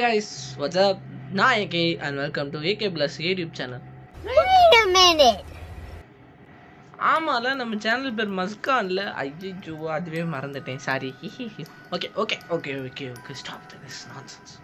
Hi guys what's up நான் AK and welcome to AK plus YouTube channel Wait a minute. ஆமால நம்ம channel பேர் மஸ்கான்ல ஐயோ அதுவே மறந்துட்டேன் sorry okay okay okay okay okay stop this nonsense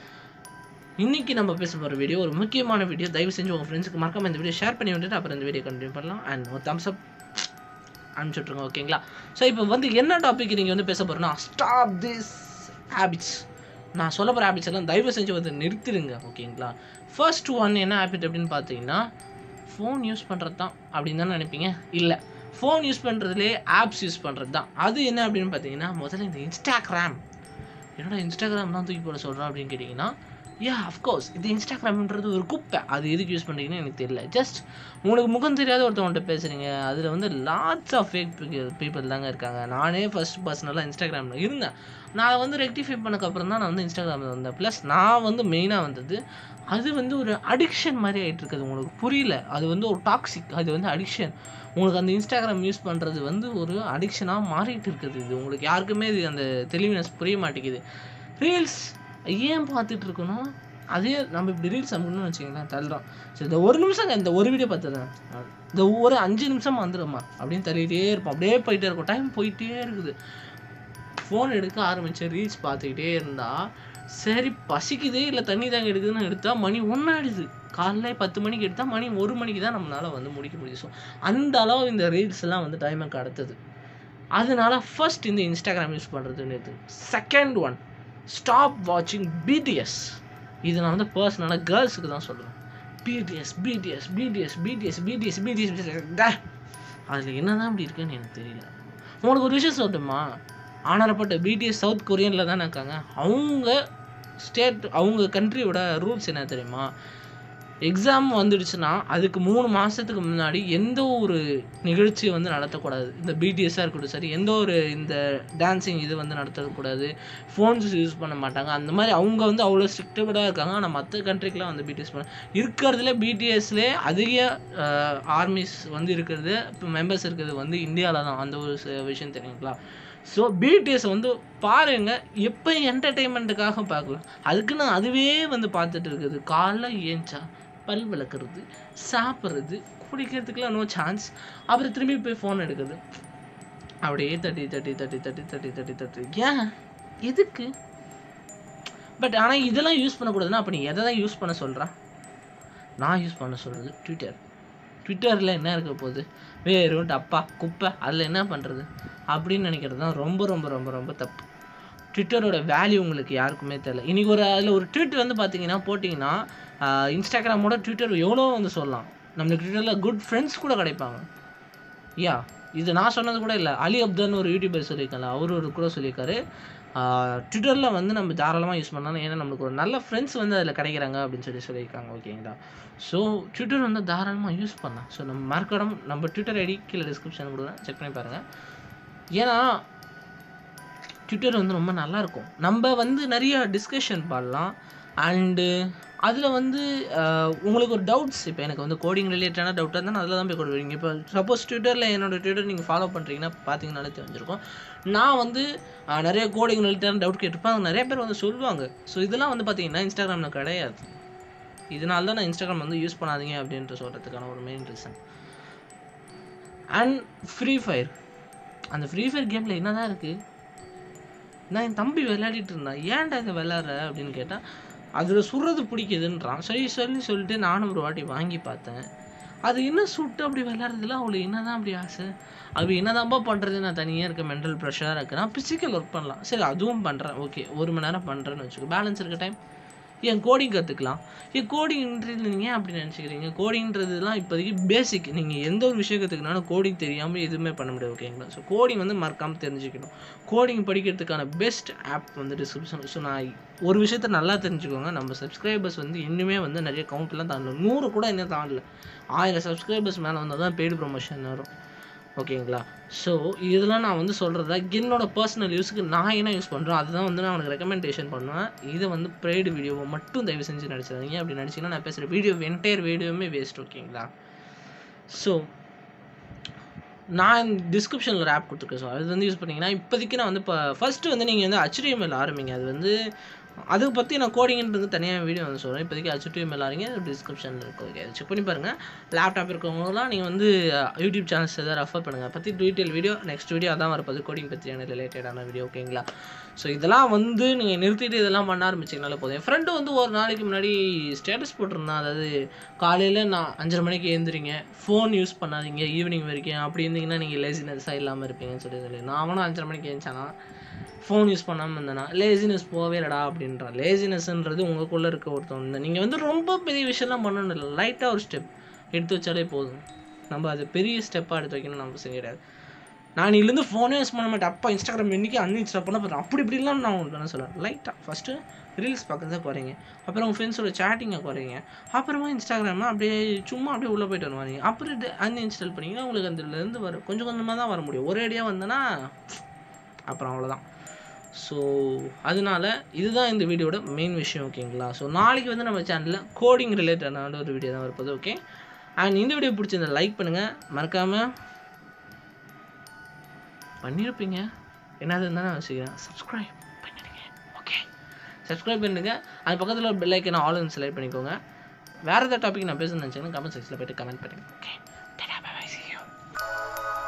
இன்னைக்கு நம்ம பேச போகிற வீடியோ ஒரு முக்கியமான வீடியோ தயவு செஞ்சு உங்கள் ஃப்ரெண்ட்ஸுக்கு மறக்காம இந்த வீடியோ ஷேர் பண்ணி விட்டுட்டு அப்புறம் இந்த வீடியோ கண்டினியூ பண்ணலாம் அண்ட் ஒரு தம்ஸ் அப் அனுப்பிச்சுட்ருங்க ஓகேங்களா ஸோ இப்போ வந்து என்ன டாபிக் நீங்கள் வந்து பேச போகிறோன்னா ஸ்டாப் திஸ் ஹேபிட்ஸ் நான் சொல்ல போகிற ஹேபிட்ஸ் எல்லாம் தயவு செஞ்சு வந்து நிறுத்திடுங்க ஓகேங்களா ஃபர்ஸ்ட் ஒன் என்ன ஹேபிட் அப்படின்னு பார்த்தீங்கன்னா ஃபோன் யூஸ் பண்ணுறது தான் அப்படின்னு தான் நினைப்பீங்க இல்லை ஃபோன் யூஸ் பண்ணுறதுலே ஆப்ஸ் யூஸ் பண்ணுறது தான் அது என்ன அப்படின்னு பார்த்தீங்கன்னா முதல்ல இந்த இன்ஸ்டாகிராம் என்னடா இன்ஸ்டாகிராம் தான் தூக்கி போட சொல்கிறேன் அப்படின்னு கேட்டிங்கன்னா யா அஃப்கோர்ஸ் இது இன்ஸ்டாகிராம்ன்றது ஒரு குப்பை அது எதுக்கு யூஸ் பண்ணுறீங்கன்னு எனக்கு தெரியல ஜஸ்ட் உங்களுக்கு முகம் தெரியாத ஒருத்தவங்கள்ட்ட பேசுகிறீங்க அதில் வந்து லாட்ஸ் ஆஃப் ஃபேக் பீப்புள் தாங்க இருக்காங்க நானே ஃபர்ஸ்ட் பர்சனலாக இன்ஸ்டாகிராமில் இருந்தேன் நான் வந்து ரெக்டிஃபை பண்ணக்கப்புறம் தான் நான் வந்து இன்ஸ்டாகிராமில் வந்தேன் ப்ளஸ் நான் வந்து மெயினாக வந்தது அது வந்து ஒரு அடிக்ஷன் மாதிரி ஆகிட்டு இருக்குது உங்களுக்கு புரியல அது வந்து ஒரு டாக்ஸிக் அது வந்து அடிக்ஷன் உங்களுக்கு அந்த இன்ஸ்டாகிராம் யூஸ் பண்ணுறது வந்து ஒரு அடிக்ஷனாக மாறிட்டு இருக்குது இது உங்களுக்கு யாருக்குமே இது அந்த தெளிவினஸ் புரிய மாட்டேங்குது ரீல்ஸ் ஏன் பார்த்துட்டு இருக்கணும் அதே நம்ம இப்படி ரீல்ஸ் அமுக்கணும்னு வச்சுக்கோங்களேன் தள்ளுறோம் சரி இந்த ஒரு நிமிஷம் இந்த ஒரு வீடியோ பார்த்துறேன் இந்த ஒரு அஞ்சு நிமிஷம் வந்துடும்மா அப்படின்னு தள்ளிகிட்டே இருப்போம் அப்படியே போயிட்டே இருக்கும் டைம் போயிட்டே இருக்குது ஃபோன் எடுக்க ஆரம்பித்த ரீல்ஸ் பார்த்துக்கிட்டே இருந்தால் சரி பசிக்குது இல்லை தண்ணி தாங்க எடுக்குதுன்னு எடுத்தால் மணி ஒன்றாயிடுது காலைல பத்து மணிக்கு எடுத்தால் மணி ஒரு மணிக்கு தான் நம்மளால் வந்து முடிக்க முடியும் ஸோ அந்த அளவு இந்த ரீல்ஸ் எல்லாம் வந்து டைமை கடத்துது அதனால ஃபர்ஸ்ட் இந்த இன்ஸ்டாகிராம் யூஸ் பண்ணுறதுன்னு செகண்ட் ஒன் ஸ்டாப் வாட்சிங் பிடிஎஸ் இது நான் வந்து பர்சனலாக கேர்ள்ஸுக்கு தான் சொல்கிறேன் BTS BTS BTS BTS BTS BTS அதில் என்ன தான் இப்படி இருக்குன்னு எனக்கு தெரியல உங்களுக்கு ஒரு விஷயம் சொல்லட்டுமா ஆனரப்பட்ட பிடிஎஸ் சவுத் கொரியனில் தானே இருக்காங்க அவங்க ஸ்டேட் அவங்க கண்ட்ரியோட ரூல்ஸ் என்ன தெரியுமா எக்ஸாம் வந்துடுச்சுன்னா அதுக்கு மூணு மாதத்துக்கு முன்னாடி எந்த ஒரு நிகழ்ச்சியை வந்து நடத்தக்கூடாது இந்த பிடிஎஸ்ஸாக இருக்கட்டும் சரி எந்த ஒரு இந்த டான்ஸிங் இது வந்து நடத்தக்கூடாது ஃபோன்ஸ் யூஸ் பண்ண மாட்டாங்க அந்த மாதிரி அவங்க வந்து அவ்வளோ ஸ்ட்ரிக்டடாக இருக்காங்க ஆனால் மற்ற கண்ட்ரிக்கெலாம் வந்து பிடிஎஸ் பண்ண இருக்கிறதுல பிடிஎஸ்லேயே அதிக ஆர்மிஸ் வந்து இருக்கிறது இப்போ மெம்பர்ஸ் இருக்கிறது வந்து இந்தியாவில் தான் அந்த ஒரு ச- விஷயம் தெரியுங்களா ஸோ பிடிஎஸ் வந்து பாருங்க எப்போ என்டர்டெயின்மெண்ட்டுக்காக பார்க்கலாம் அதுக்குன்னு அதுவே வந்து பார்த்துட்டு இருக்குது காலைல ஏஞ்சா பல் விளக்குறது சாப்பிட்றது குடிக்கிறதுக்குலாம் நோ சான்ஸ் அப்புறம் திரும்பி போய் ஃபோன் எடுக்குது அப்படியே தட்டி தட்டி தட்டி தட்டி தட்டி தட்டி தட்டி ஏன் எதுக்கு பட் ஆனால் இதெல்லாம் யூஸ் பண்ணக்கூடாதுன்னா அப்போ நீ எதை தான் யூஸ் பண்ண சொல்கிறான் நான் யூஸ் பண்ண சொல்கிறது ட்விட்டர் ட்விட்டரில் என்ன இருக்க போகுது வெறும் டப்பா குப்பை அதில் என்ன பண்ணுறது அப்படின்னு நினைக்கிறது தான் ரொம்ப ரொம்ப ரொம்ப ரொம்ப தப்பு ட்விட்டரோட வேல்யூ உங்களுக்கு யாருக்குமே தெரியல இன்றைக்கி ஒரு அதில் ஒரு ட்வீட் வந்து பார்த்தீங்கன்னா போட்டிங்கன்னா ஆஹ், இன்ஸ்டாகிராமோட ட்விட்டர் எவ்வளோ வந்து சொல்லலாம் நம்மளுக்கு ட்விட்டரில் குட் ஃப்ரெண்ட்ஸ் கூட கிடைப்பாங்க யா இது நான் சொன்னது கூட இல்லை அலி அப்தான்னு ஒரு யூடியூபர் சொல்லியிருக்கல அவர் ஒரு கூட சொல்லியிருக்காரு ட்விட்டரில் வந்து நம்ம தாராளமாக யூஸ் பண்ணலாம் ஏன்னா நம்மளுக்கு ஒரு நல்ல ஃப்ரெண்ட்ஸ் வந்து அதில் கிடைக்கிறாங்க அப்படின்னு சொல்லி சொல்லியிருக்காங்க ஓகேங்களா ஸோ ட்விட்டர் வந்து தாராளமாக யூஸ் பண்ணலாம் ஸோ நம்ம மறக்கடம் நம்ம ட்விட்டர் ஐடி கீழே டிஸ்கிரிப்ஷன் கொடுக்குறேன் செக் பண்ணி பாருங்கள் ஏன்னா ட்விட்டர் வந்து ரொம்ப நல்லா இருக்கும் நம்ம வந்து நிறைய டிஸ்கஷன் பண்ணலாம் அண்டு அதில் வந்து அஹ், உங்களுக்கு ஒரு டவுட்ஸ் இப்போ எனக்கு வந்து கோடிங் ரிலேட்டடான டவுட்டாக இருந்தால் அதில் தான் போய் கொடுவீங்க இப்போ சப்போஸ் ட்விட்டரில் என்னோட ட்விட்டர் நீங்கள் ஃபாலோ பண்ணுறீங்கன்னா பார்த்தீங்கனாலே தெரிஞ்சிருக்கும் நான் வந்து அஹ், நிறைய கோடிங் ரிலேட்டடான டவுட் கேட்டிருப்பேன் அது நிறைய பேர் வந்து சொல்லுவாங்க ஸோ இதெல்லாம் வந்து பார்த்தீங்கன்னா இன்ஸ்டாகிராமில் கிடையாது இதனால தான் நான் இன்ஸ்டாகிராம் வந்து யூஸ் பண்ணாதீங்க அப்படின்ட்டு சொல்கிறதுக்கான ஒரு main reason and Free Fire அந்த ஃப்ரீ ஃபயர் கேமில் என்ன தான் இருக்குது நான் என் தம்பி விளையாடிட்டு இருந்தான் ஏன்டா இதை விளையாடுற அப்படின்னு கேட்டால் அதில் சுடுறது பிடிக்குதுன்றான் சரி சொல்லி சொல்லிட்டு நானும் ஒரு வாட்டி வாங்கி பார்த்தேன் அது என்ன சுட்டு அப்படி விளையாடுறதுல அவளுக்கு என்ன தான் அப்படி ஆசை அது என்னதான்ப்பா பண்ணுறது நான் தனியாக இருக்க மென்டல் ப்ரெஷராக இருக்கு நான் ஃபிசிக்கல் ஒர்க் பண்ணலாம் சரி அதுவும் பண்ணுறேன் ஓகே ஒரு மணி நேரம் பண்ணுறேன்னு வச்சுக்கோ பேலன்ஸ் இருக்க டைம் என் கோடிங் கற்றுக்கலாம் என் கோடிங்ன்றது நீங்கள் ஏன் அப்படி நினச்சிக்கிறீங்க கோடிங்கிறதுலாம் இப்போதைக்கு பேசிக் நீங்கள் எந்த ஒரு விஷயம் கற்றுக்கினாலும் கோடிங் தெரியாமல் எதுவுமே பண்ண முடியாது ஓகேங்களா ஸோ கோடிங் வந்து மறக்காமல் தெரிஞ்சுக்கணும் கோடிங் படிக்கிறதுக்கான பெஸ்ட் ஆப் வந்து டிஸ்கிரிப்ஷன் ஸோ நான் ஒரு விஷயத்த நல்லா தெரிஞ்சுக்கோங்க நம்ம சப்ஸ்கிரைபர்ஸ் வந்து இன்னுமே வந்து நிறைய கவுண்ட்லாம் தாண்டல நூறு கூட இன்னும் தாண்டல ஆயிரம் சப்ஸ்கிரைபர்ஸ் மேலே வந்தால் தான் பெய்டு ப்ரொமோஷன் வரும் ஓகேங்களா ஸோ இதெல்லாம் நான் வந்து சொல்கிறதா என்னோட பர்சனல் யூஸுக்கு நான் என்ன யூஸ் பண்ணுறேன் அதுதான் வந்து நான் உனக்கு ரெக்கமெண்டேஷன் பண்ணுவேன் இதை வந்து ப்ரைடு வீடியோவை மட்டும் தயவு செஞ்சு நடிச்சிடாதீங்க அப்படி நடிச்சிங்கன்னா நான் பேசுகிற வீடியோ என்டையர் வீடியோவுமே வேஸ்ட் ஓகேங்களா ஸோ நான் டிஸ்கிரிப்ஷனில் ஒரு ஆப் கொடுத்துருக்கேன் ஸோ அது வந்து யூஸ் பண்ணிங்கன்னா இப்போதைக்கு நான் வந்து இப்போ ஃபஸ்ட்டு வந்து நீங்கள் வந்து HTML ஆரம்பிங்க அது வந்து அதுக்கு பற்றி நான் கோடிங்ன்றது தனியாக வீடியோ வந்து சொல்கிறேன் இப்போதைக்கு ஹெச்டிஎம் எல்லாருங்க டிஸ்கிரிப்ஷனில் இருக்கும் ஓகே செக் பண்ணி பாருங்கள் லேப்டாப் இருக்கவங்கலாம் நீங்கள் வந்து யூடியூப் சேனல்ஸ் எதாவது ரெஃபர் பண்ணுங்கள் பற்றி டீட்டெயில் வீடியோ நெக்ஸ்ட் வீடியோ அதான் வரப்போது கோடிங் பற்றியான ரிலேட்டடான வீடியோ ஓகேங்களா ஸோ இதெல்லாம் வந்து நீங்கள் நிறுத்திட்டு இதெல்லாம் பண்ண ஆரம்பிச்சிங்கனால போதும் என் ஃப்ரெண்டு வந்து ஒரு நாளைக்கு முன்னாடி ஸ்டேட்டஸ் போட்டிருந்தான் அதாவது காலையில் நான் அஞ்சரை மணிக்கு எழுந்திரிங்க ஃபோன் யூஸ் பண்ணாதீங்க ஈவினிங் வரைக்கும் அப்படி இருந்தீங்கன்னா நீங்கள் லேசினஸ்ஸாக இல்லாமல் இருப்பீங்கன்னு சொல்லி சொல்லி நான் அவனும் அஞ்சரை மணிக்கு எழுந்தானா ஃபோன் யூஸ் பண்ணாமல் இருந்தேனா லேசினஸ் போவே இல்லடா அப்படின்றான் லேசினஸ்ன்றது உங்களுக்குள்ளே இருக்க ஒருத்தவங்க நீங்கள் வந்து ரொம்ப பெரிய விஷயம்லாம் பண்ணணும் இல்லை லைட்டாக ஒரு ஸ்டெப் எடுத்து வச்சாலே போதும் நம்ம அது பெரிய ஸ்டெப்பாக எடுத்து வைக்கணும் நம்ம செய்ய கிடையாது நான் இதுலேருந்து ஃபோனே யூஸ் பண்ண மாட்டேன் அப்பா இன்ஸ்டாகிராம் இன்றைக்கி அன்இன்ஸ்டால் பண்ண போகிறேன் அப்படி இப்படிலாம் நான் உங்களுக்கு என்ன சொல்லுவேன் லைட்டாக ஃபஸ்ட்டு ரீல்ஸ் பார்க்குறத குறைங்க அப்புறம் உங்கள் ஃப்ரெண்ட்ஸோட சேட்டிங்கை குறைங்க அப்புறமா இன்ஸ்டாகிராமில் அப்படியே சும்மா அப்படியே உள்ளே போயிட்டு வருவாங்க அப்புறம் அன்இன்ஸ்டால் பண்ணிங்கன்னா உங்களுக்கு அதுலேருந்து வரும் கொஞ்சம் கொஞ்சமாக தான் வர முடியும் ஒரேடியாக வந்தேன்னா அப்புறம் அவ்வளோதான் ஸோ அதனால இதுதான் இந்த வீடியோட மெயின் விஷயம் ஓகேங்களா ஸோ நாளைக்கு வந்து நம்ம சேனலில் கோடிங் ரிலேட்டடான ஒரு வீடியோ தான் வரப்போகுது ஓகே அண்ட் இந்த வீடியோ பிடிச்சிருந்தா லைக் பண்ணுங்கள் மறக்காமல் பண்ணியிருப்பீங்க என்னது இருந்தால் நான் வச்சுக்கிறேன் சப்ஸ்கிரைப் பண்ணிடுங்க ஓகே சப்ஸ்கிரைப் பண்ணிடுங்க அது பக்கத்தில் ஒரு பெல் ஐக்கனை ஆல் செலக்ட் பண்ணிக்கோங்க வேறு ஏதாவது டாபிக் நான் பேசணும்னு நினச்சிங்கன்னா கமெண்ட் செக்ஷனில் போய்ட்டு கமெண்ட் பண்ணுங்க ஓகே